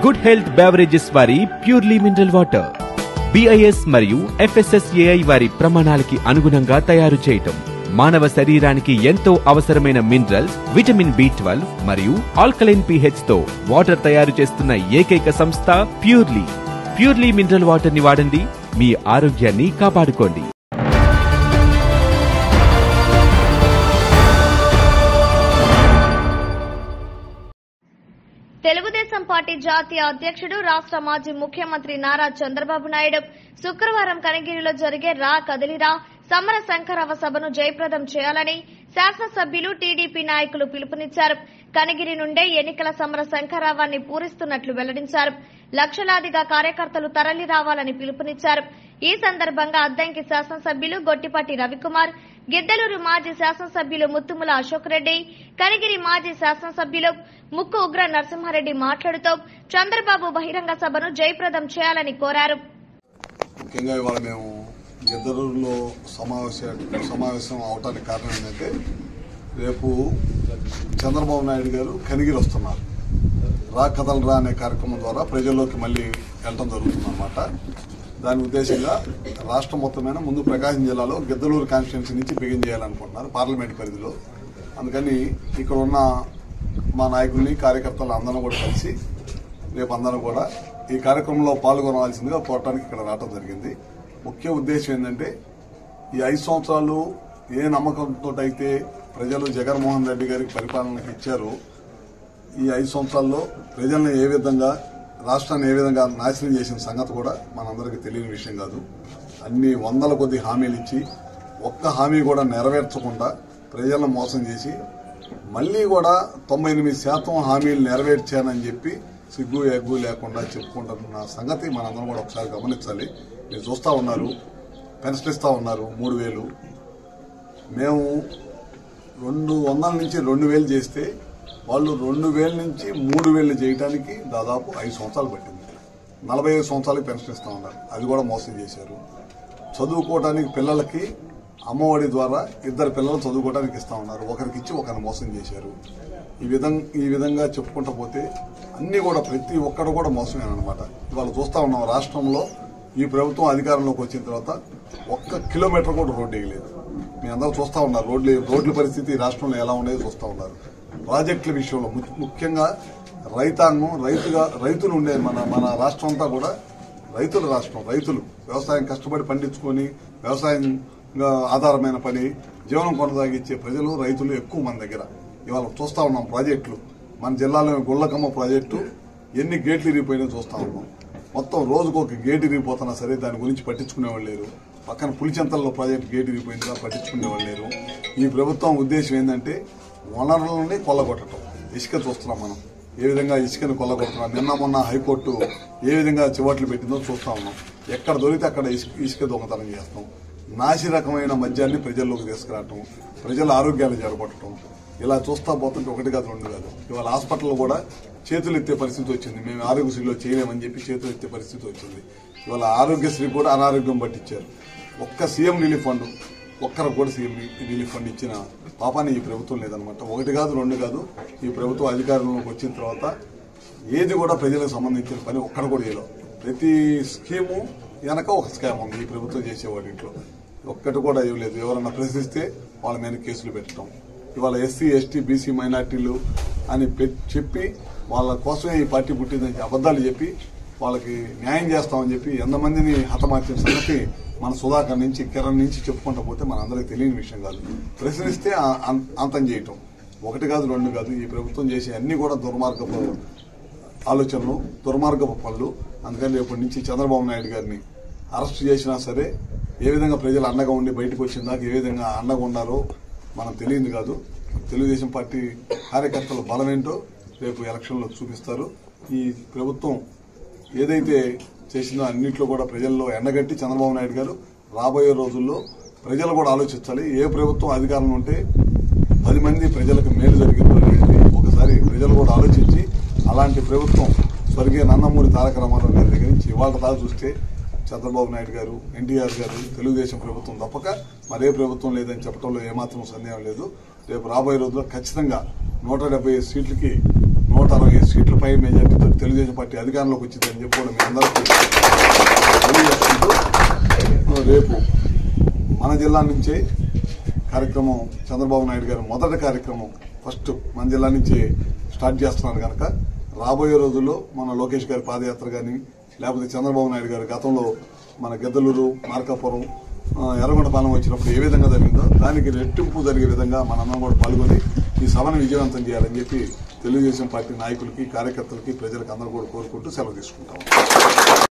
good health beverages వారి purely mineral water BIS మరియు FSSAI వారి ప్రమాణాలకి అనుగుణంగా తయారు చేయటం మానవ శరీరానికి ఎంతో అవసరమైన మినరల్స్ విటమిన్ బి ట్వెల్వ్ మరియు ఆల్కలైన్ పిహెచ్ తో వాటర్ తయారు చేస్తున్న ఏకైక సంస్థ ప్యూర్లీ ప్యూర్లీ మినరల్ వాటర్ ని వాడండి మీ ఆరోగ్యాన్ని కాపాడుకోండి తెలుగుదేశం పార్టీ జాతీయ అధ్యక్షుడు రాష్ట్ర మాజీ ముఖ్యమంత్రి నారా చంద్రబాబు నాయుడు శుక్రవారం కనిగిరిలో జరిగే రా కదిలిరా సమర శంకరవ సభను జయప్రదం చేయాలని శాసనసభ్యులు టీడీపీ నాయకులు పిలుపునిచ్చారు కనిగిరి నుండే ఎన్నికల సమర శంకరావాన్ని పూరిస్తున్నట్లు వెల్లడించారు లక్షలాదిగా కార్యకర్తలు తరలి రావాలని పిలుపునిచ్చారు ఈ సందర్భంగా అద్దంకి శాసనసభ్యులు గొట్టిపాటి రవికుమార్ గిద్దలూరు మాజీ శాసనసభ్యులు ముత్తుముల అశోక్ రెడ్డి కనిగిరి మాజీ శాసనసభ్యులు ముక్కు ఉగ్ర నరసింహారెడ్డి మాట్లాడుతూ చంద్రబాబు బహిరంగ సభను జయప్రదం చేయాలని కోరారు ముఖ్యంగా ఇవాళ మేము గిద్దరూరులో సమావేశ సమావేశం అవటానికి కారణం ఏంటంటే రేపు చంద్రబాబు నాయుడు గారు కనిగిరి వస్తున్నారు రా కథలు రా అనే కార్యక్రమం ద్వారా ప్రజల్లోకి మళ్ళీ వెళ్ళటం జరుగుతుందన్నమాట దాని ఉద్దేశంగా రాష్ట్రం మొత్తమైన ముందు ప్రకాశం జిల్లాలో గిద్దలూరు కాన్స్టిట్యున్సీ నుంచి బిగిన్ చేయాలనుకుంటున్నారు పార్లమెంట్ పరిధిలో అందుకని ఇక్కడ ఉన్న మా నాయకుల్ని కార్యకర్తలు అందరం కూడా కలిసి రేపు అందరం కూడా ఈ కార్యక్రమంలో పాల్గొనవలసిందిగా కోరటానికి ఇక్కడ రావడం జరిగింది ముఖ్య ఉద్దేశం ఏంటంటే ఈ ఐదు సంవత్సరాలు ఏ నమ్మకంతో అయితే ప్రజలు జగన్మోహన్ రెడ్డి గారికి పరిపాలనకు ఇచ్చారో ఈ ఐదు సంవత్సరాల్లో ప్రజల్ని ఏ విధంగా రాష్ట్రాన్ని ఏ విధంగా నాశనం చేసిన సంగతి కూడా మనందరికీ తెలియని విషయం కాదు అన్ని వందల కొద్ది హామీలు ఇచ్చి ఒక్క హామీ కూడా నెరవేర్చకుండా ప్రజలను మోసం చేసి మళ్ళీ కూడా తొంభై ఎనిమిది శాతం హామీలు నెరవేర్చానని చెప్పి సిగ్గు ఎగ్గు లేకుండా చెప్పుకుంటున్న సంగతి మనందరం కూడా ఒకసారి గమనించాలి మీరు చూస్తా ఉన్నారు పెన్షన్ ఇస్తా ఉన్నారు మూడు వేలు మేము రెండు వందల నుంచి రెండు వేలు చేస్తే వాళ్ళు రెండు వేల నుంచి మూడు వేలు చేయడానికి దాదాపు ఐదు సంవత్సరాలు పట్టింది నలభై ఐదు సంవత్సరాలకి పెన్షన్ ఇస్తా ఉన్నారు అది కూడా మోసం చేశారు చదువుకోవడానికి పిల్లలకి అమ్మఒడి ద్వారా ఇద్దరు పిల్లలు చదువుకోవడానికి ఇస్తా ఉన్నారు ఒకరికి ఇచ్చి ఒకరిని మోసం చేశారు ఈ విధంగా ఈ విధంగా చెప్పుకుంటా పోతే అన్ని కూడా ప్రతి ఒక్కడు కూడా మోసమేనమాట ఇవాళ చూస్తా ఉన్నాం రాష్ట్రంలో ఈ ప్రభుత్వం అధికారంలోకి వచ్చిన తర్వాత ఒక్క కిలోమీటర్ కూడా రోడ్డు వేయలేదు మీ అందరూ చూస్తా ఉన్నారు రోడ్లు రోడ్ల పరిస్థితి ఈ రాష్ట్రంలో ఎలా ఉండేది చూస్తా ఉన్నారు ప్రాజెక్టుల విషయంలో ము- ముఖ్యంగా రైతాంగం రైతుగా రైతులు ఉండే మన మన రాష్ట్రం అంతా కూడా రైతుల రాష్ట్రం రైతులు వ్యవసాయం కష్టపడి పండించుకొని వ్యవసాయం ఆధారమైన పని జీవనం కొనసాగించే ప్రజలు రైతులు ఎక్కువ మన దగ్గర ఇవాళ చూస్తా ఉన్నాం ప్రాజెక్టులు మన జిల్లాలో గుళ్ళకమ్మ ప్రాజెక్టు ఎన్ని గేట్లు ఇరిగిపోయినా చూస్తా ఉన్నాం మొత్తం రోజుకు ఒక గేట్ ఇరిగిపోతున్నా సరే దాని గురించి పట్టించుకునేవాళ్ళు లేరు పక్కన పులిచెంతల్లో ప్రాజెక్టు గేట్ ఇరిగిపోయిందిగా పట్టించుకునేవాళ్ళు లేరు ఈ ప్రభుత్వం ఉద్దేశం ఏంటంటే వనరులని కొల్లగొట్టడం ఇసుక చూస్తున్నాం మనం ఏ విధంగా ఇసుకను కొల్లగొడుతున్నాం నిన్న మొన్న హైకోర్టు ఏ విధంగా చివాట్లు పెట్టిందో చూస్తా ఉన్నాం ఎక్కడ దొరికితే అక్కడ ఇసుక ఇసుక దొంగతనం చేస్తాం నాసి రకమైన మద్యాన్ని ప్రజల్లోకి తీసుకురావటం ప్రజల ఆరోగ్యాలు జరగొట్టడం ఇలా చూస్తా పోతుంటే ఒకటి కాదు రెండు కాదు ఇవాళ హాస్పిటల్లో కూడా చేతులు ఎత్తే పరిస్థితి వచ్చింది మేము ఆరోగ్యశ్రీలో చేయలేమని చెప్పి చేతులు ఎత్తే పరిస్థితి వచ్చింది ఇవాళ ఆరోగ్యశ్రీ కూడా అనారోగ్యం పట్టించారు ఒక్క సీఎం రిలీఫ్ ఫండ్ ఒక్కరు కూడా సీఎం రిలీఫ్ ఫండ్ ఇచ్చిన పాపాన్ని ఈ ప్రభుత్వం లేదనమాట ఒకటి కాదు రెండు కాదు ఈ ప్రభుత్వం అధికారంలోకి వచ్చిన తర్వాత ఏది కూడా ప్రజలకు సంబంధించిన పని ఒక్కడ కూడా చేయలేదు ప్రతి స్కీము వెనక ఒక స్కామ్ ఉంది ఈ ప్రభుత్వం చేసేవాటిలో ఒక్కటి కూడా ఇవ్వలేదు ఎవరన్నా ప్రశ్నిస్తే వాళ్ళ మీద కేసులు పెట్టడం ఇవాళ ఎస్సీ ఎస్టీ బీసీ మైనార్టీలు అని పెట్- చెప్పి వాళ్ళ కోసమే ఈ పార్టీ పుట్టిందని అబద్దాలు చెప్పి వాళ్ళకి న్యాయం చేస్తామని చెప్పి ఎంతమందిని హతమార్చిన సంగతి మన సుధాకర్ నుంచి కిరణ్ నుంచి చెప్పుకుంటా పోతే మన అందరికి తెలియని విషయం కాదు ప్రశ్నిస్తే ఆ- అం- అంతం చేయటం ఒకటి కాదు రెండు కాదు ఈ ప్రభుత్వం చేసే అన్ని కూడా దుర్మార్గపు ఆలోచనలు దుర్మార్గపు పనులు అందుకని రేపటి నుంచి చంద్రబాబు నాయుడు గారిని అరెస్ట్ చేసినా సరే ఏ విధంగా ప్రజలు అండగా ఉండి బయటకు వచ్చిన దాకా ఏ విధంగా అండగా ఉన్నారో మనం తెలియదు కాదు తెలుగుదేశం పార్టీ కార్యకర్తల బలం ఏంటో రేపు ఎలక్షన్లో చూపిస్తారు ఈ ప్రభుత్వం ఏదైతే చేసిందో అన్నింటిలో కూడా ప్రజల్లో ఎండగట్టి చంద్రబాబు నాయుడు గారు రాబోయే రోజుల్లో ప్రజలు కూడా ఆలోచించాలి ఏ ప్రభుత్వం అధికారంలో ఉంటే పది మంది ప్రజలకు మేలు జరిగిందో అనేది ఒకసారి ప్రజలు కూడా ఆలోచించి అలాంటి ప్రభుత్వం స్వర్గీయ నందమూరి తారక రామారావు గారి దగ్గర నుంచి ఇవాళ దాకా చూస్తే చంద్రబాబు నాయుడు గారు ఎన్టీఆర్ గారు తెలుగుదేశం ప్రభుత్వం తప్పక మరే ప్రభుత్వం లేదని చెప్పడంలో ఏమాత్రం సందేహం లేదు రేపు రాబోయే రోజుల్లో ఖచ్చితంగా నూట డెబ్బై సీట్లకి నూట అరవై సీట్ల పై మెజార్టీతో తెలుగుదేశం పార్టీ అధికారంలోకి వచ్చిందని చెప్పి కూడా మీ అందరికీ తెలియజేసుకుంటూ రేపు మన జిల్లా నుంచే కార్యక్రమం చంద్రబాబు నాయుడు గారు మొదటి కార్యక్రమం ఫస్ట్ మన జిల్లా నుంచి స్టార్ట్ చేస్తున్నారు కనుక రాబోయే రోజుల్లో మన లోకేష్ గారి పాదయాత్ర కానీ లేకపోతే చంద్రబాబు నాయుడు గారు గతంలో మన గెద్దలూరు మార్కాపురం ఆ, ఎర్రగొండపాలెం వచ్చినప్పుడు ఏ విధంగా జరిగిందో దానికి రెట్టింపు జరిగే విధంగా మనందరం కూడా పాల్గొని ఈ సభను విజయవంతం చేయాలని చెప్పి తెలుగుదేశం పార్టీ నాయకులకి కార్యకర్తలకి ప్రజలకు అందరూ కూడా కోరుకుంటూ సెలవు తీసుకుంటాం